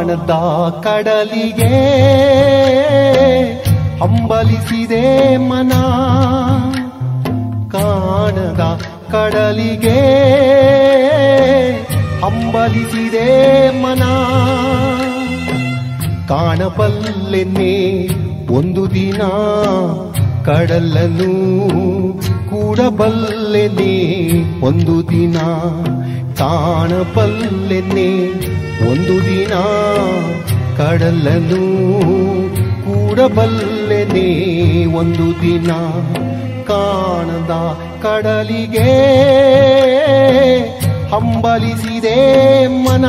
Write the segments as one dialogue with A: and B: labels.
A: ಕಾಣದ ಕಡಲಿಗೆ ಹಂಬಲಿಸಿದೆ ಮನ ಕಾಣದ ಕಡಲಿಗೆ ಹಂಬಲಿಸಿದೆ ಮನ ಕಾಣಬಲ್ಲೆನ್ನೆ ಒಂದು ದಿನ ಕಡಲನ್ನು ಕೂಡಬಲ್ಲೆನೆ ಒಂದು ದಿನ ಕಾಣಬಲ್ಲೆನೆ ಒಂದು ದಿನ ಕಡಲನ್ನು ಕೂಡಬಲ್ಲೆನೆ ಒಂದು ದಿನ ಕಾಣದ ಕಡಲಿಗೆ ಹಂಬಲಿಸಿದೆ ಮನ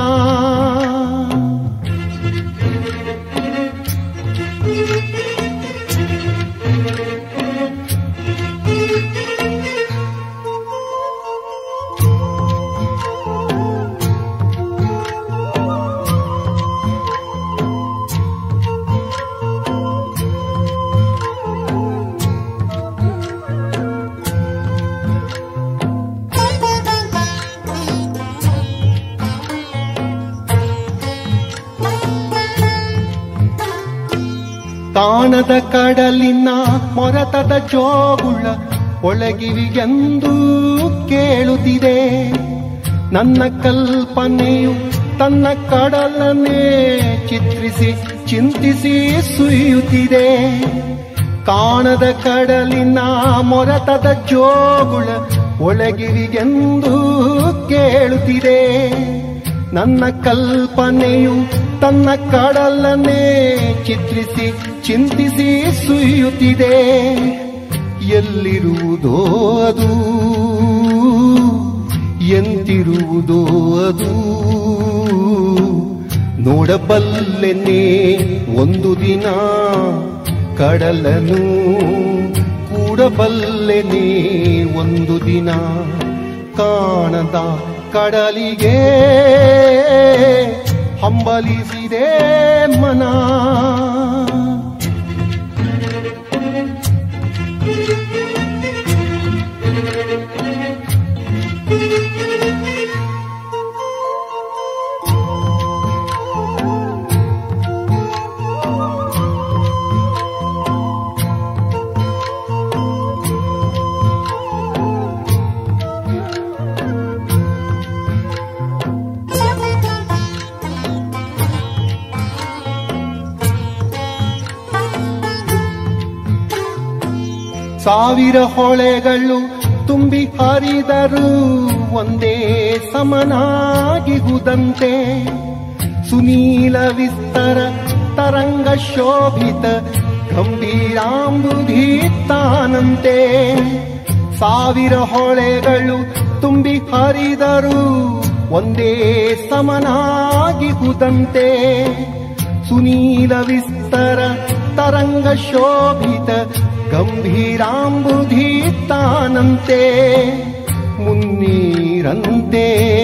A: ಕಾಣದ ಕಡಲಿನ ಮೊರತದ ಜೋಗುಳ ಒಳಗಿವಿಗೆಂದು ಕೇಳುತ್ತಿದೆ ನನ್ನ ಕಲ್ಪನೆಯು ತನ್ನ ಕಡಲನ್ನೇ ಚಿತ್ರಿಸಿ ಚಿಂತಿಸಿ ಸುಯ್ಯುತ್ತಿದೆ ಕಾಣದ ಕಡಲಿನ ಮೊರತದ ಜೋಗುಳ ಒಳಗಿರಿಗೆಂದು ಕೇಳುತ್ತಿದೆ ನನ್ನ ಕಲ್ಪನೆಯು ತನ್ನ ಕಡಲನ್ನೇ ಚಿತ್ರಿಸಿ ಚಿಂತಿಸಿ ಸುಯ್ಯುತ್ತಿದೆ ಎಲ್ಲಿರುವುದೋ ಅದು ಎಂತಿರುವುದೋ ಅದು ನೋಡಬಲ್ಲೆನೆ ಒಂದು ದಿನ ಕಡಲನು ಕೂಡಬಲ್ಲೆನೆ ಒಂದು ದಿನ ಕಾಣದ ಕಡಲಿಗೆ ಹಂಬಲಿಸಿದೆ ಮನ ಸಾವಿರ ಹೊಳೆಗಳು ತುಂಬಿ ಹರಿದರು ಒಂದೇ ಸಮನಾಗಿಗುದಂತೆ ಸುನೀಲ ವಿಸ್ತರ ತರಂಗ ಶೋಭಿತ ಗಂಭೀರಾಂಬುಧಿ ತಾನಂತೆ ಸಾವಿರ ಹೊಳೆಗಳು ತುಂಬಿ ಹರಿದರು ಒಂದೇ ಸಮನಾಗಿಗುದಂತೆ ಸುನೀಲ ವಿಸ್ತರ ತರಂಗ ಶೋಭಿತ ಗಂಭೀರಾಂಬುಧಿ ತಾನಂತೆ ಮುನ್ನೀರಂತೆ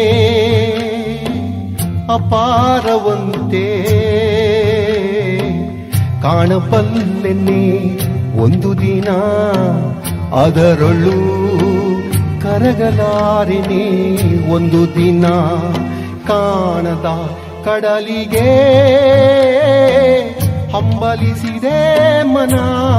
A: ಅಪಾರವಂತೆ ಕಾಣಬಲ್ಲೆನೆ ಒಂದು ದಿನ ಅದರೊಳು ಕರಗಲಾರಿನಿ ಒಂದು ದಿನ ಕಾಣದ ಕಡಲಿಗೆ ಹಂಬಲಿಸಿದೆ ಮನ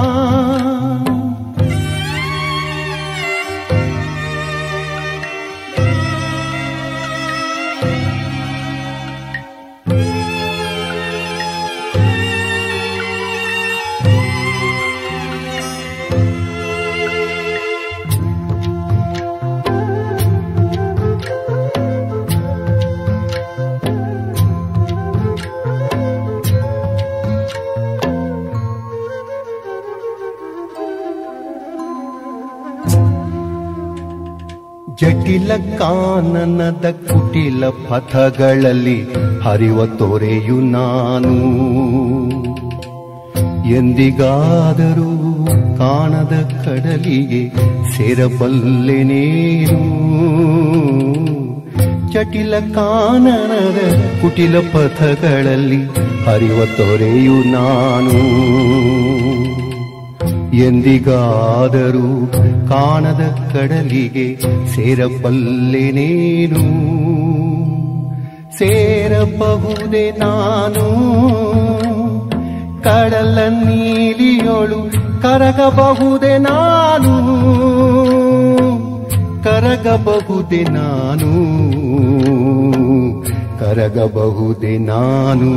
A: ಜಟಿಲ ಕಾನನದ ಕುಟಿಲ ಪಥಗಳಲ್ಲಿ ಹರಿವ ತೊರೆಯು ನಾನು ಎಂದಿಗಾದರೂ ಕಾಣದ ಕಡಲಿಗೆ ಸೇರಬಲ್ಲೆನೇನು ಜಟಿಲ ಕಾನನದ ಕುಟಿಲ ಪಥಗಳಲ್ಲಿ ಹರಿವ ತೊರೆಯು ನಾನು ಎಂದಿಗಾದರೂ ಕಾಣದ ಕಡಲಿಗೆ ಸೇರಬಲ್ಲೆನೇನು ಸೇರಬಹುದೇ ನಾನು ಕಡಲ ನೀಲಿಯೋಳು ಕರಗಬಹುದೇ ನಾನು ಕರಗಬಹುದೇ ನಾನು ಕರಗಬಹುದೇ ನಾನು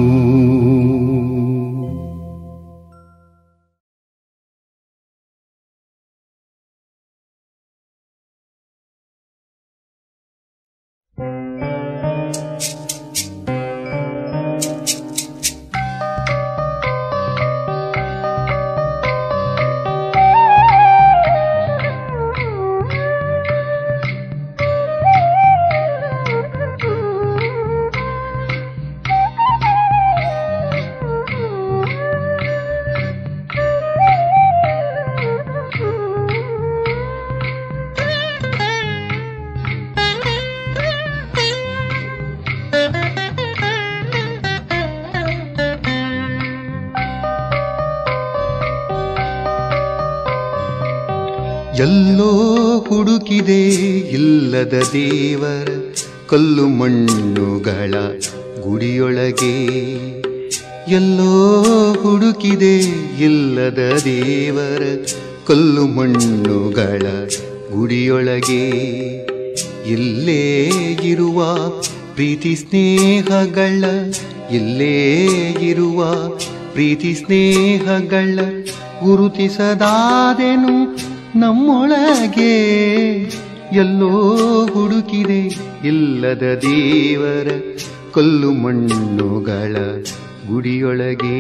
A: ಎಲ್ಲೋ ಹುಡುಕಿದೆ ಇಲ್ಲದ ದೇವರ ಕಲ್ಲು ಮಣ್ಣುಗಳ ಗುಡಿಯೊಳಗೆ ಎಲ್ಲೋ ಹುಡುಕಿದೆ ಇಲ್ಲದ ದೇವರ ಕಲ್ಲು ಮಣ್ಣುಗಳ ಗುಡಿಯೊಳಗೆ ಇಲ್ಲೇ ಇರುವ ಪ್ರೀತಿ ಸ್ನೇಹಗಳ ಇಲ್ಲೇ ಇರುವ ಪ್ರೀತಿ ಸ್ನೇಹಗಳ ಗುರುತಿಸದಾದೆನು ನಮ್ಮೊಳಗೆ ಎಲ್ಲೋ ಹುಡುಕಿದೆ ಇಲ್ಲದ ದೇವರ ಕಲ್ಲು ಮಣ್ಣುಗಳ ಗುಡಿಯೊಳಗೆ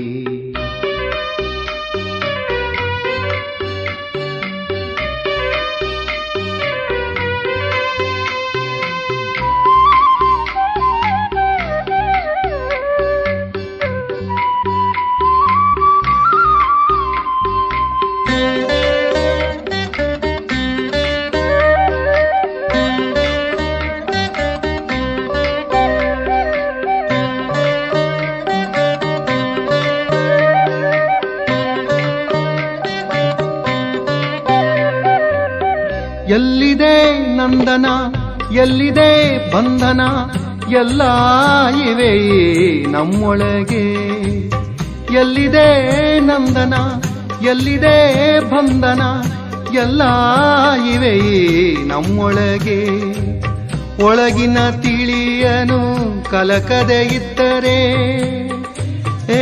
A: ಎಲ್ಲಿದೆ ನಂದನ ಎಲ್ಲಿದೆ ಬಂಧನ ಎಲ್ಲ ಇವೆ ನಮ್ಮೊಳಗೆ ಎಲ್ಲಿದೆ ನಂದನ ಎಲ್ಲಿದೆ ಬಂಧನ ಎಲ್ಲ ಇವೆ ನಮ್ಮೊಳಗೆ ಒಳಗಿನ ತಿಳಿಯನು ಕಲಕದೆ ಇದ್ದರೆ ಏ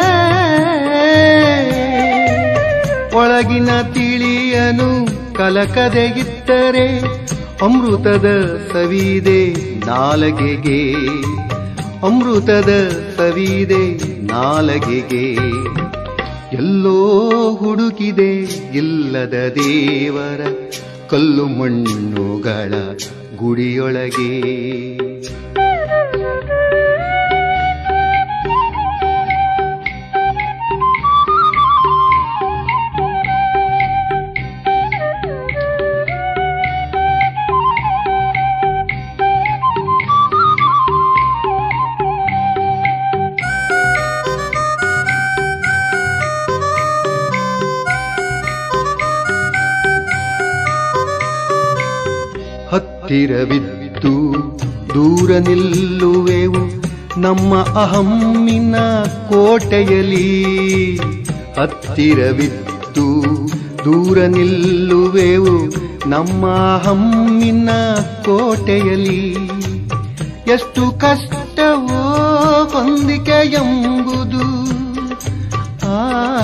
A: ಒಳಗಿನ ತಿಳಿಯನು ಕಲಕದೆ ಇದ್ದರೆ ಅಮೃತದ ಸವಿದೆ ನಾಲಗೆಗೆ ಅಮೃತದ ಸವಿದೆ ನಾಲಗೆಗೆ ಎಲ್ಲೋ ಹುಡುಕಿದೆ ಇಲ್ಲದ ದೇವರ ಕಲ್ಲು ಮಣ್ಣುಗಳ ಗುಡಿಯೊಳಗೆ ಹತ್ತಿರವಿದ್ದು ದೂರ ನಿಲ್ಲುವೆವು ನಮ್ಮ ಅಹಮ್ಮಿನ ಕೋಟೆಯಲಿ ಹತ್ತಿರವಿದ್ದು ದೂರ ನಿಲ್ಲುವೆವು ನಮ್ಮ ಅಹಮ್ಮಿನ ಕೋಟೆಯಲಿ ಎಷ್ಟು ಕಷ್ಟವೋ ಹೊಂದಿಕೆ ಎಂಬುದು ಆ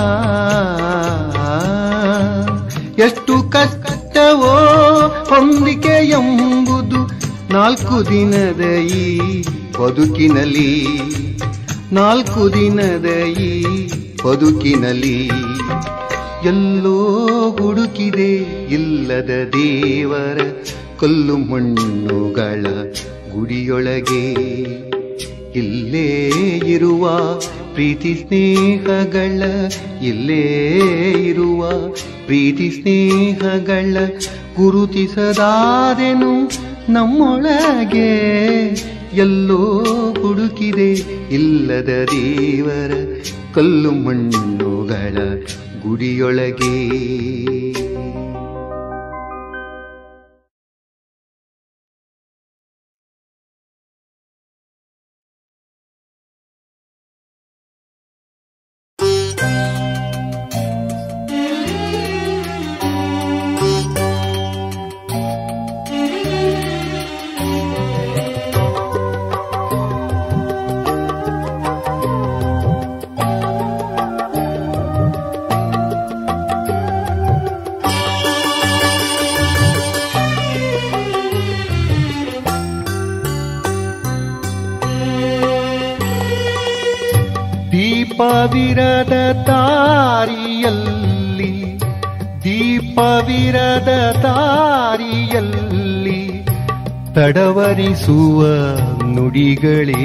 A: ಎಷ್ಟು ಕಷ್ಟವೋ ಹೊಂದಿಕೆ ಎಂಬುದು ನಾಲ್ಕು ದಿನದ ಈ ಬದುಕಿನಲ್ಲಿ ನಾಲ್ಕು ದಿನದ ಈ ಬದುಕಿನಲ್ಲಿ ಎಲ್ಲೋ ಹುಡುಕಿದೆ ಇಲ್ಲದ ದೇವರ ಕಲ್ಲು ಮಣ್ಣುಗಳ ಗುಡಿಯೊಳಗೆ ಇಲ್ಲೇ ಇರುವ ಪ್ರೀತಿ ಸ್ನೇಹಗಳ ಇಲ್ಲೇ ಇರುವ ಪ್ರೀತಿ ಸ್ನೇಹಗಳ ಗುರುತಿಸದಾದೆನು ನಮ್ಮೊಳಗೆ ಎಲ್ಲೋ ಹುಡುಕಿದೆ ಇಲ್ಲದ ದೇವರ ಕಲ್ಲು ಮಣ್ಣುಗಳ ಗುಡಿಯೊಳಗೆ ದೀಪವಿರದ ದಾರಿಯಲ್ಲಿ ದೀಪವಿರದ ದಾರಿಯಲ್ಲಿ ತಡವರಿಸುವ ನುಡಿಗಳೇ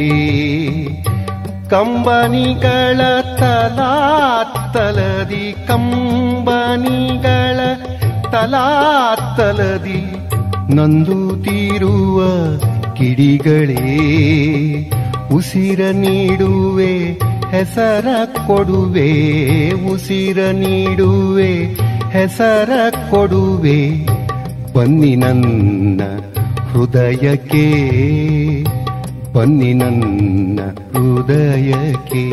A: ಕಂಬನಿಗಳ ತಲಾತ್ತಲದಿ ಕಂಬನಿಗಳ ತಲಾತ್ತಲದಿ ನಂದು ತೀರುವ ಕಿಡಿಗಳೇ ಉಸಿರ ನೀಡುವೆ ಹೆಸರ ಕೊಡುವೆ ಉಸಿರ ನೀಡುವೆ ಹೆಸರ ಕೊಡುವೆ ಬನ್ನಿ ನನ್ನ ಹೃದಯಕ್ಕೆ ಬನ್ನಿ ನನ್ನ ಹೃದಯಕ್ಕೆ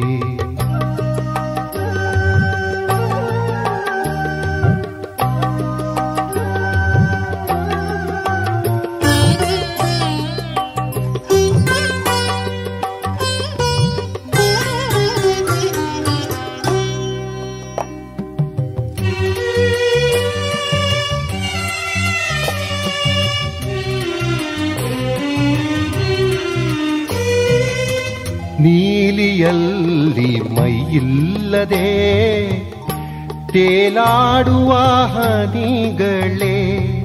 A: ನೀಲಿಯಲ್ಲಿ ಮೈಯಿಲ್ಲದೆ ತೇಲಾಡುವ ಹನಿಗಳೇ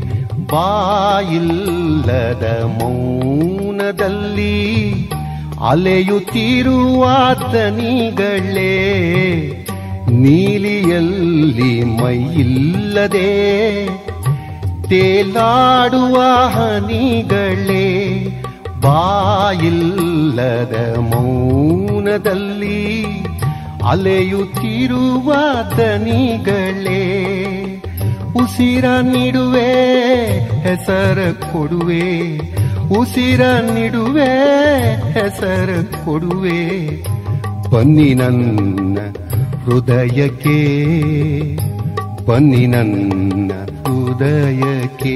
A: ಬಾಯಿಲ್ಲದ ಮೌನದಲ್ಲಿ ಅಲೆಯುತ್ತಿರುವ ದನಿಗಳೇ ನೀಲಿಯಲ್ಲಿ ಮೈಯಿಲ್ಲದೆ ತೇಲಾಡುವ ಹನಿಗಳೇ ಬಾಯಿಲ್ಲದ ಮೌನದಲ್ಲಿ ಅಲೆಯುತ್ತಿರುವ ದನಿಗಳೇ ಉಸಿರ ನೀಡುವೆ ಹೆಸರ ಕೊಡುವೆ ಉಸಿರ ನೀಡುವೆ ಹೆಸರ ಕೊಡುವೆ ಬನ್ನಿ ನನ್ನ ಹೃದಯಕ್ಕೆ ಬನ್ನಿ ನನ್ನ ಹೃದಯಕ್ಕೆ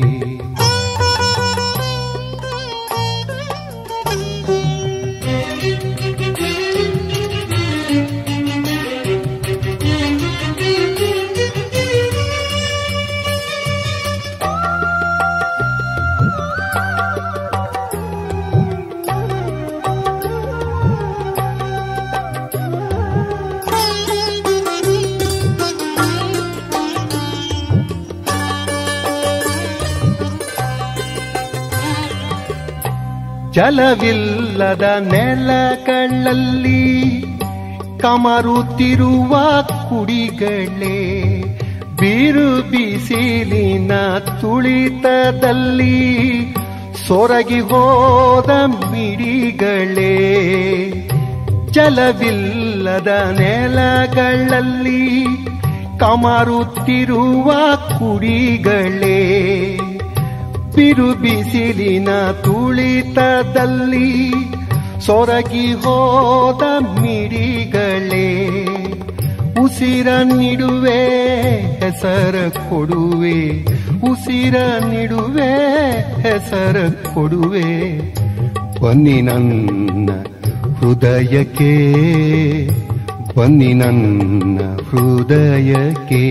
A: ಜಲವಿಲ್ಲದ ನೆಲಗಳಲ್ಲಿ ಕಮರುತ್ತಿರುವ ಕುಡಿಗಳೇ ಬಿರು ಬಿಸಿಲಿನ ತುಳಿತದಲ್ಲಿ ಸೊರಗಿ ಹೋದ ಮಿಡಿಗಳೇ ಜಲವಿಲ್ಲದ ನೆಲಗಳಲ್ಲಿ ಕಮರುತ್ತಿರುವ ಕುಡಿಗಳೇ ಬಿರು ಬಿಸಿಲಿನ ತುಳಿತದಲ್ಲಿ ಸೊರಗಿ ಹೋದ ಮಿಡಿಗಳೇ ಉಸಿರ ನೀಡುವೆ ಹೆಸರ ಕೊಡುವೆ ಉಸಿರ ನೀಡುವೆ ಹೆಸರ ಕೊಡುವೆ ಬನ್ನಿ ನನ್ನ ಹೃದಯಕ್ಕೆ ಬನ್ನಿ ನನ್ನ ಹೃದಯಕ್ಕೆ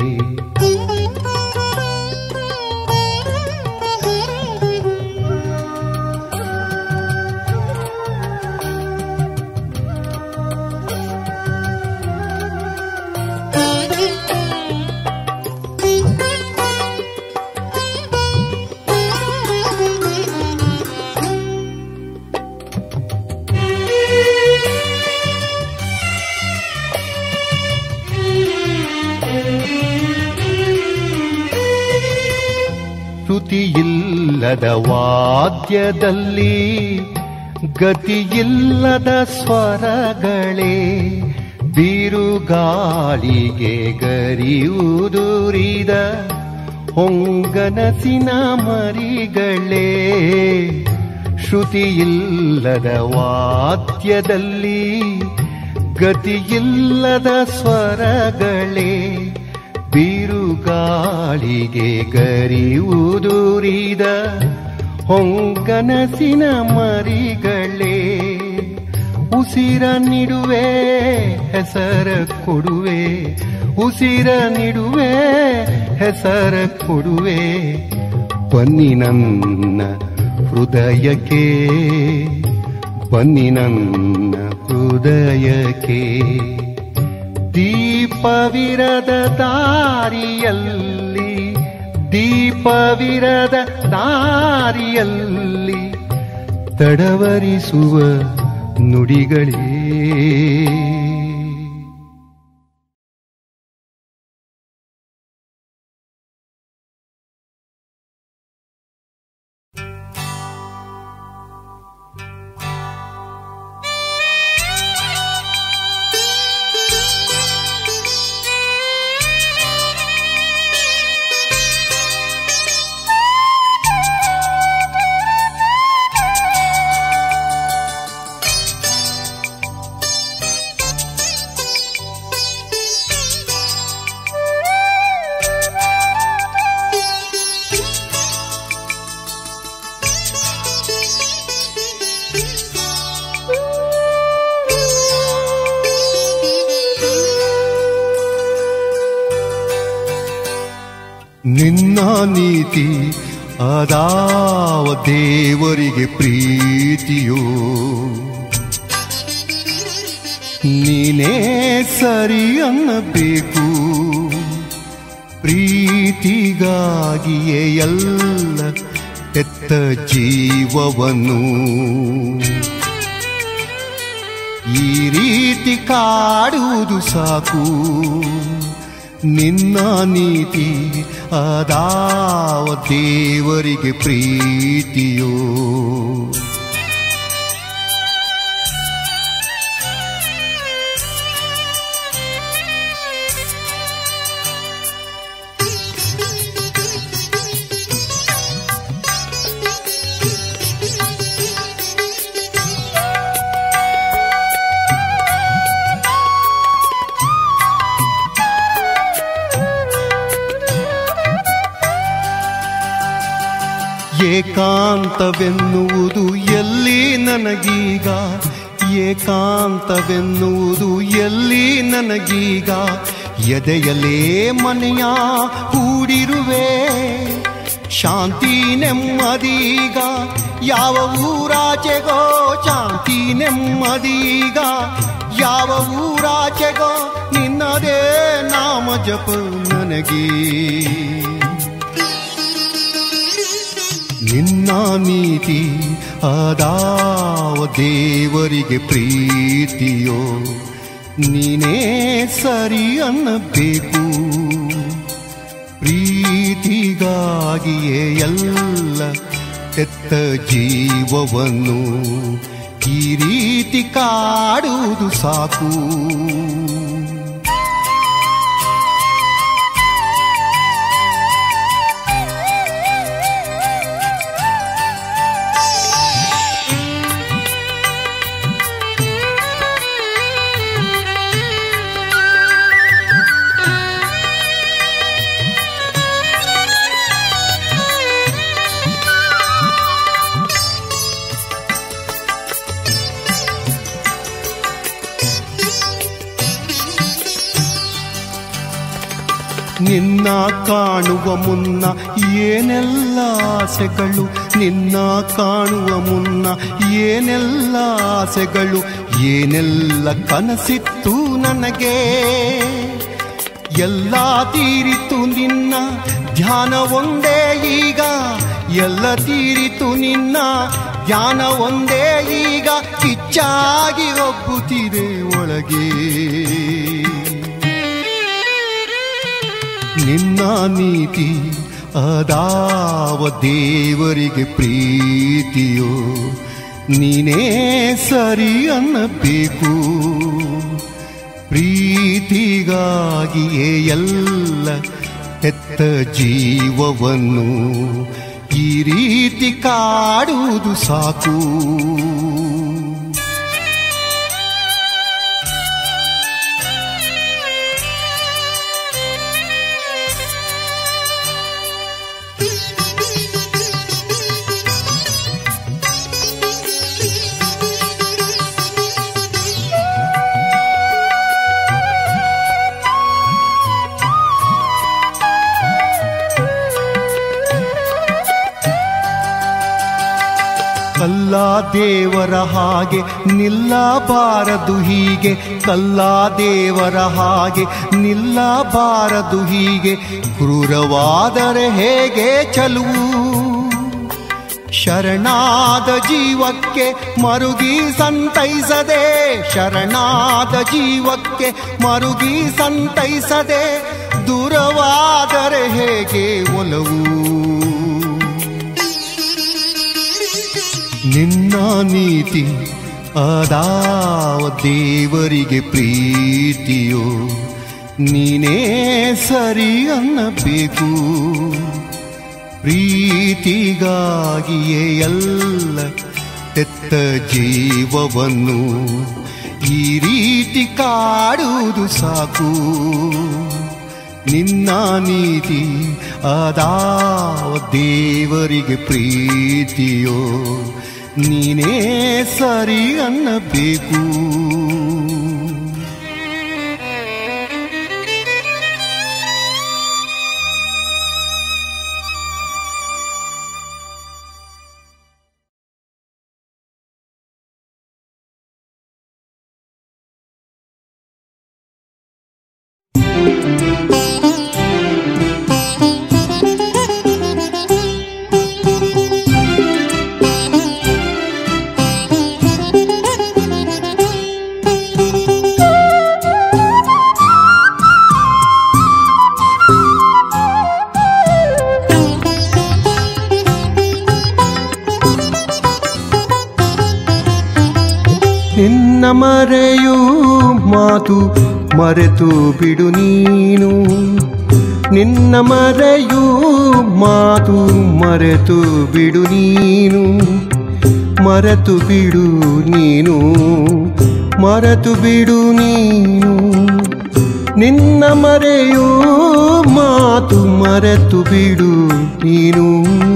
A: ಶ್ರುತಿಯಿಲ್ಲದ ವಾದ್ಯದಲ್ಲಿ ಗತಿಯಿಲ್ಲದ ಸ್ವರಗಳೇ ಬಿರುಗಾಳಿಗೆ ಗರಿಯುದುರಿದ ಹೊಂಗನಸಿನ ಮರಿಗಳೇ ಶ್ರುತಿಯಿಲ್ಲದ ವಾದ್ಯದಲ್ಲಿ ಗತಿಯಿಲ್ಲದ ಸ್ವರಗಳೇ ಬಿರುಗಾಳಿಗೆ ಗರಿಯುದುರಿದ ಹೊಂಗನಸಿನ ಮರಿಗಳೇ ಉಸಿರ ನೀಡುವೆ ಹೆಸರ ಕೊಡುವೆ ಉಸಿರ ನೀಡುವೆ ಹೆಸರ ಕೊಡುವೆ ಬನ್ನಿ ನನ್ನ ಹೃದಯಕ್ಕೆ ಬನ್ನಿ ನನ್ನ ಹೃದಯಕ್ಕೆ ದೀಪವಿರದ ದಾರಿಯಲ್ಲಿ ದೀಪವಿರದ ದಾರಿಯಲ್ಲಿ ತಡವರಿಸುವ ನುಡಿಗಳೇ ನಿನ್ನ ನೀತಿ ಅದಾವ ದೇವರಿಗೆ ಪ್ರೀತಿಯೋ ನೀನೇ ಸರಿ ಅನ್ನಬೇಕು ಪ್ರೀತಿಗಾಗಿಯೇ ಎಲ್ಲ ಎತ್ತ ಜೀವವನ್ನು ಈ ರೀತಿ ಕಾಡುವುದು ಸಾಕು ನಿನ್ನ ನೀತಿ ಅದಾವ ದೇವರಿಗೆ ಪ್ರೀತಿಯೋ ಏಕಾಂತವೆನ್ನುವುದು ಎಲ್ಲಿ ನನಗೀಗ ಏಕಾಂತವೆನ್ನುವುದು ಎಲ್ಲಿ ನನಗೀಗ ಎದೆಯಲೇ ಮನೆಯ ಹೂಡಿರುವೆ ಶಾಂತಿ ನೆಮ್ಮದೀಗ ಯಾವ ಊರಾಚೆಗೋ ಶಾಂತಿ ನೆಮ್ಮದೀಗ ಯಾವ ಊರಾಚೆಗೋ ನಿನ್ನದೇ ನಾಮ ಜಪ ನನಗೆ ನಿನ್ನ ನೀತಿ ಅದಾವ ದೇವರಿಗೆ ಪ್ರೀತಿಯೋ ನೀನೇ ಸರಿ ಅನ್ನಬೇಕು ಪ್ರೀತಿಗಾಗಿಯೇ ಎಲ್ಲ ಎತ್ತ ಜೀವವನ್ನು ಈ ರೀತಿ ಕಾಡುವುದು ಸಾಕು ನಿನ್ನ ಕಾಣುವ ಮುನ್ನ ಏನೆಲ್ಲ ಆಸೆಗಳು ನಿನ್ನ ಕಾಣುವ ಮುನ್ನ ಏನೆಲ್ಲ ಆಸೆಗಳು ಏನೆಲ್ಲ ಕನಸಿತ್ತು ನನಗೆ ಎಲ್ಲ ತೀರಿತು ನಿನ್ನ ಧ್ಯಾನ ಒಂದೇ ಈಗ ಎಲ್ಲ ತೀರಿತು ನಿನ್ನ ಧ್ಯಾನ ಒಂದೇ ಈಗ ಕಿಚ್ಚಾಗಿ ಒಬ್ಬುತ್ತಿದೆ ಒಳಗೆ ನಿನ್ನ ನೀತಿ ಅದಾವ ದೇವರಿಗೆ ಪ್ರೀತಿಯೋ ನೀನೇ ಸರಿ ಅನ್ನಬೇಕು ಪ್ರೀತಿಗಾಗಿಯೇ ಎಲ್ಲ ಹೆತ್ತ ಜೀವವನ್ನು ಈ ರೀತಿ ಕಾಡುವುದು ಸಾಕು ಕಲ್ಲ ದೇವರ ಹಾಗೆ ನಿಲ್ಲಬಾರದು ಹೀಗೆ ಕಲ್ಲ ದೇವರ ಹಾಗೆ ನಿಲ್ಲಬಾರದು ಹೀಗೆ ಕ್ರೂರವಾದರೆ ಹೇಗೆ ಚಲುವು ಶರಣಾದ ಜೀವಕ್ಕೆ ಮರುಗಿ ಸಂತೈಸದೆ ಶರಣಾದ ಜೀವಕ್ಕೆ ಮರುಗಿ ಸಂತೈಸದೆ ದೂರವಾದರೆ ಹೇಗೆ ಒಲವು ನಿನ್ನ ನೀತಿ ಅದಾವ ದೇವರಿಗೆ ಪ್ರೀತಿಯೋ ನೀನೇ ಸರಿ ಅನ್ನಬೇಕು ಪ್ರೀತಿಗಾಗಿಯೇ ಎಲ್ಲ ತೆತ್ತ ಜೀವವನ್ನು ಈ ರೀತಿ ಕಾಡುವುದು ಸಾಕು ನಿನ್ನ ನೀತಿ ಅದಾವ ದೇವರಿಗೆ ಪ್ರೀತಿಯೋ ನೀನೇ ಸರಿ ಅನ್ನಬೇಕು ನಿನ್ನ ಮರೆಯೂ ಮಾತು ಮರೆತು ಬಿಡು ನೀನು ನಿನ್ನ ಮರೆಯೂ ಮಾತು ಮರೆತು ಬಿಡು ನೀನು ಮರೆತು ಬಿಡು ನೀನು ಮರೆತು ಬಿಡು ನೀನು ನಿನ್ನ ಮರೆಯೂ ಮಾತು ಮರೆತು ಬಿಡು ನೀನು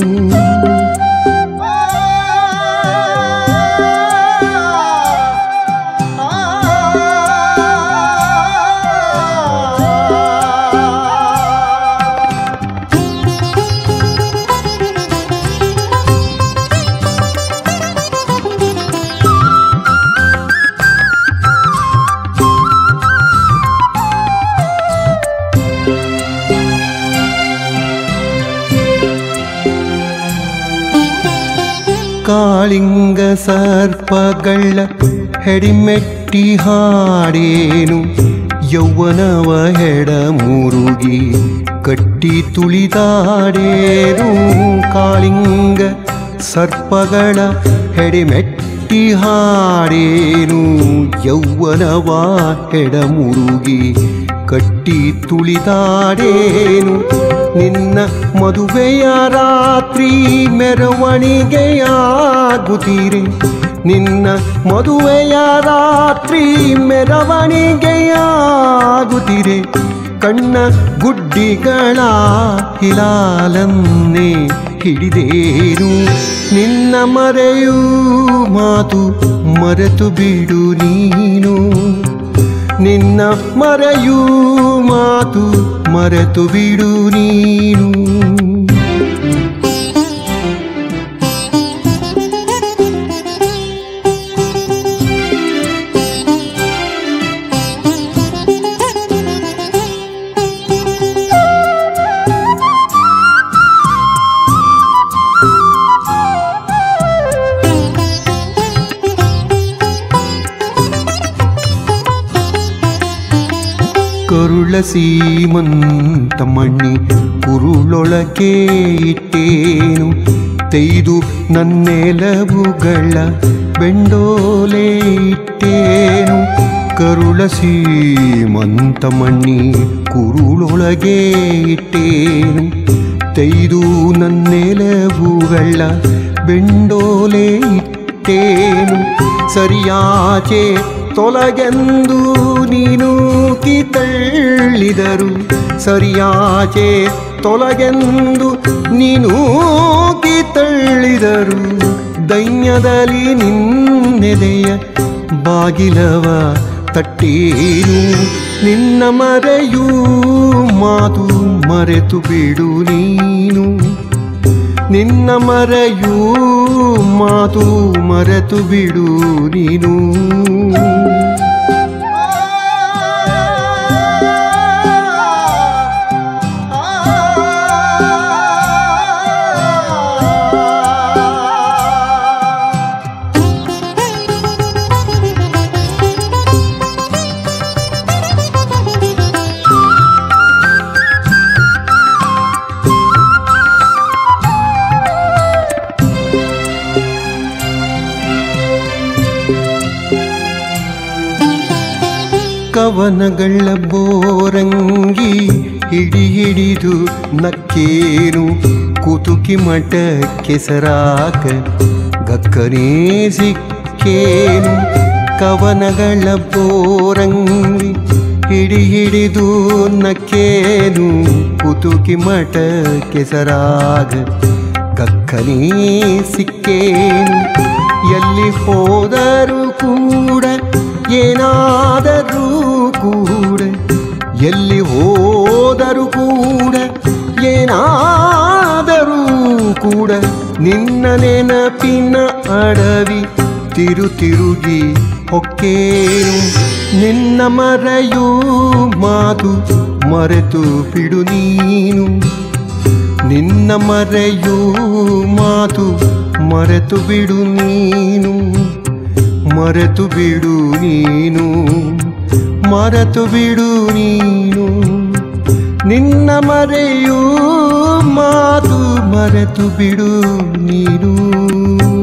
A: ಕಾಳಿಂಗ ಸರ್ಪಗಳ ಹೆಡಿಮೆಟ್ಟಿ ಹಾಡೇನು ಯೌವನವ ಹೆಡ ಮುರುಗಿ ಕಟ್ಟಿ ತುಳಿದಾಡೇನು ಕಾಳಿಂಗ ಸರ್ಪಗಳ ಹೆಡಿಮೆಟ್ಟಿ ಹಾಡೇನು ಯೌವನವ ಹೆಡ ಮುರುಗಿ ಕಟ್ಟಿ ತುಳಿದಾಡೇನು ನಿನ್ನ ಮದುವೆಯ ರಾತ್ರಿ ಮೆರವಣಿಗೆಯಾಗುತ್ತೀರಿ ನಿನ್ನ ಮದುವೆಯ ರಾತ್ರಿ ಮೆರವಣಿಗೆಯಾಗುತ್ತೀರಿ ಕಣ್ಣ ಗುಡ್ಡಿಗಳ ಹಿಲಾಲನ್ನೇ ಹಿಡಿದೇನು ನಿನ್ನ ಮರೆಯೂ ಮಾತು ಮರೆತು ಬಿಡು ನೀನು ನಿನ್ನ ಮರೆಯೂ ಮಾತು ಮರೆತು ಬಿಡು ನೀನು ಕರುಳ ಸೀಮಂತ ಮಣ್ಣಿ ಕುರುಳೊಳಗೆ ಇಟ್ಟೇನು ತೆಯ್ದು ನನ್ನೆಲವುಗಳ ಬೆಂಡೋಲೆ ಇಟ್ಟೇನು ಕರುಳ ಸೀಮಂತ ಮಣ್ಣಿ ಕುರುಳೊಳಗೆ ಇಟ್ಟೇನು ತೆಯ್ದು ನನ್ನೆಲವುಗಳ ಬೆಂಡೋಲೆ ಇಟ್ಟೇನು ಸರಿಯಾಚೆ ತೊಲಗೆಂದು ನೀನು ಕಿತಳ್ಳಿದರು ಸರಿಯಾಚೆ ತೊಲಗೆಂದು ನೀನು ಕಿತಳ್ಳಿದರು ದೈನ್ಯದಲ್ಲಿ ನಿನ್ನೆದೆಯ ಬಾಗಿಲವ ತಟ್ಟೇನು ನಿನ್ನ ಮರೆಯೂ ಮಾತು ಮರೆತು ಬಿಡು ನೀನು ನಿನ್ನ ಮರೆಯೂ ಮಾತು ಮರೆತು ಬಿಡು ನೀನು ಕವನಗಳ ಬೋರಂಗಿ ಹಿಡಿ ಹಿಡಿದು ನಕ್ಕೇನು ಕುತುಕಿ ಮಠ ಕೆಸರಾಕ ಗಕ್ಕನೇ ಸಿಕ್ಕೇನು ಕವನಗಳ ಬೋರಂಗಿ ಹಿಡಿ ಹಿಡಿದು ನಕ್ಕೇನು ಕುತುಕಿ ಮಠ ಕೆಸರಾಗ ಗಕ್ಕನೇ ಸಿಕ್ಕೇನು ಎಲ್ಲಿ ಹೋದರೂ ಕೂಡ ಏನಾದರೂ ಕೂಡ ಎಲ್ಲಿ ಹೋದರೂ ಕೂಡ ಏನಾದರೂ ಕೂಡ ನಿನ್ನ ನೆನಪಿನ ಅಡವಿ ತಿರು ತಿರುಗಿ ಹೊಕ್ಕೇನು ನಿನ್ನ ಮರೆಯೂ ಮಾತು ಮರೆತು ಬಿಡು ನೀನು ನಿನ್ನ ಮರೆಯೂ ಮಾತು ಮರೆತು ಬಿಡು ನೀನು ಮರೆತು ಬಿಡು ನೀನು ಮರೆತು ಬಿಡು ನೀನು ನಿನ್ನ ಮರೆಯೂ ಮಾತು ಮರೆತು ಬಿಡು ನೀನು